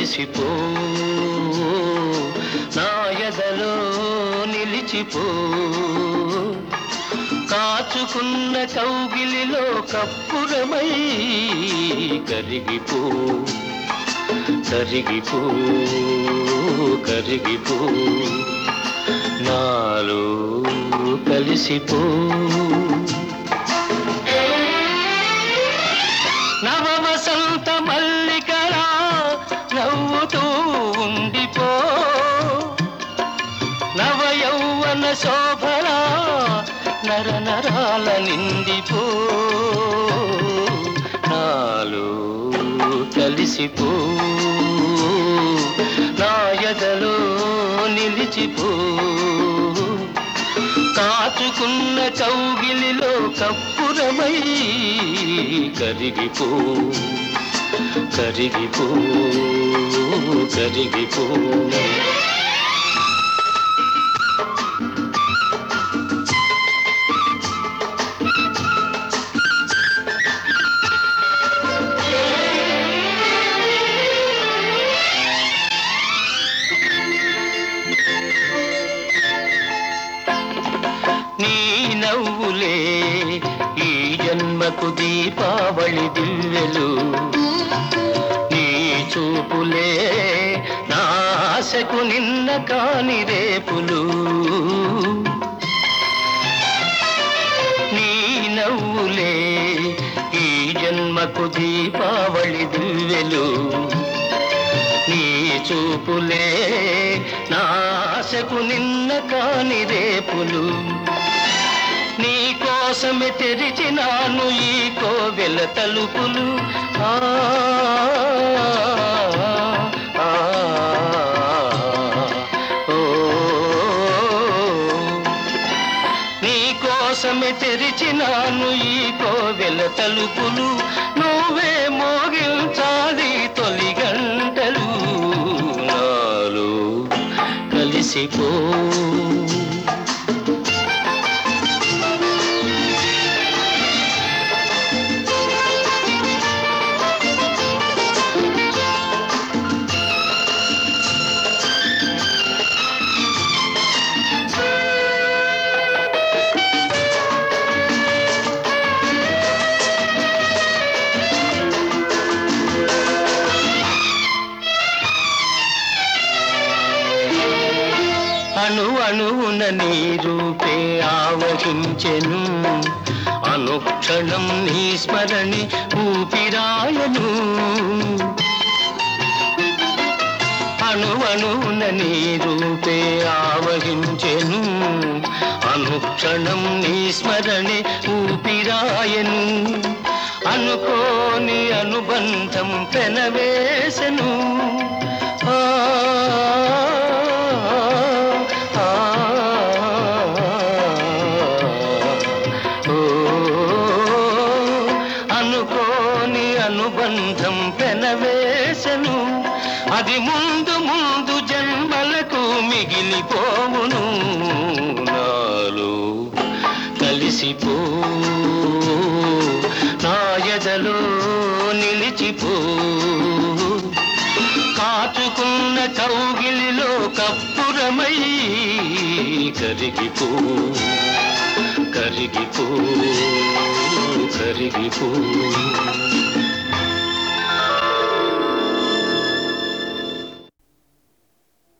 కలిసిపో నా ఎదలో నిలిచిపో కాచుకున్న కౌగిలిలో కప్పురమై కరిగిపో కరిగిపో కరిగిపో నాలో కలిసిపో నవ వసంత మల్లికలా నవ్వుతూ ఉండిపో నవ యౌవన శోభలా నర నరాల నిండిపో నాలో కలిసిపో నా ఎదలో నిలిచిపో కాచుకున్న కౌగిలిలో కప్పురమై కరిగిపో కరిగిపో కరిగిపో నీ నవ్వులే ఈ జన్మకు దీపావళి దివ్యలు నీ చూపులే నా ఆశకు నిన్న కాని రేపులు నీ నవ్వులే ఈ జన్మకు దీపావళి దివ్యలు నీ చూపులే నా ఆశకు నిన్న కాని రేపులు నీ కోసమే తెరిచినాను ఈ కోవెల తలుపులు ఆ, ఆ, ఓ, నీ కోసమే తెరిచినాను ఈ కోవెల తలుపులు నువ్వే మోగించాలి తొలి గంటలు నాలో కలిసిపో అణు అణువున నీ రూపే ఆవహించెను అనుక్షణం నీ స్మరణి ఊపిరాయను అణు అణువున నీ రూపే ఆవహించెను అనుక్షణం నీ స్మరణి ఊపిరాయను అనుకోని అనుబంధం పెనవేసెను ఆ, ఆ, ఓ, అనుకోని అనుబంధం పెనవేసెను అది ముందు ముందు జన్మలకు మిగిలిపోవును నాలో కలిసిపో నా ఎదలో నిలిచిపో కాచుకున్న కౌగిలిలో కప్పురమై కరిగిపో కరిగిపో కరిగిపో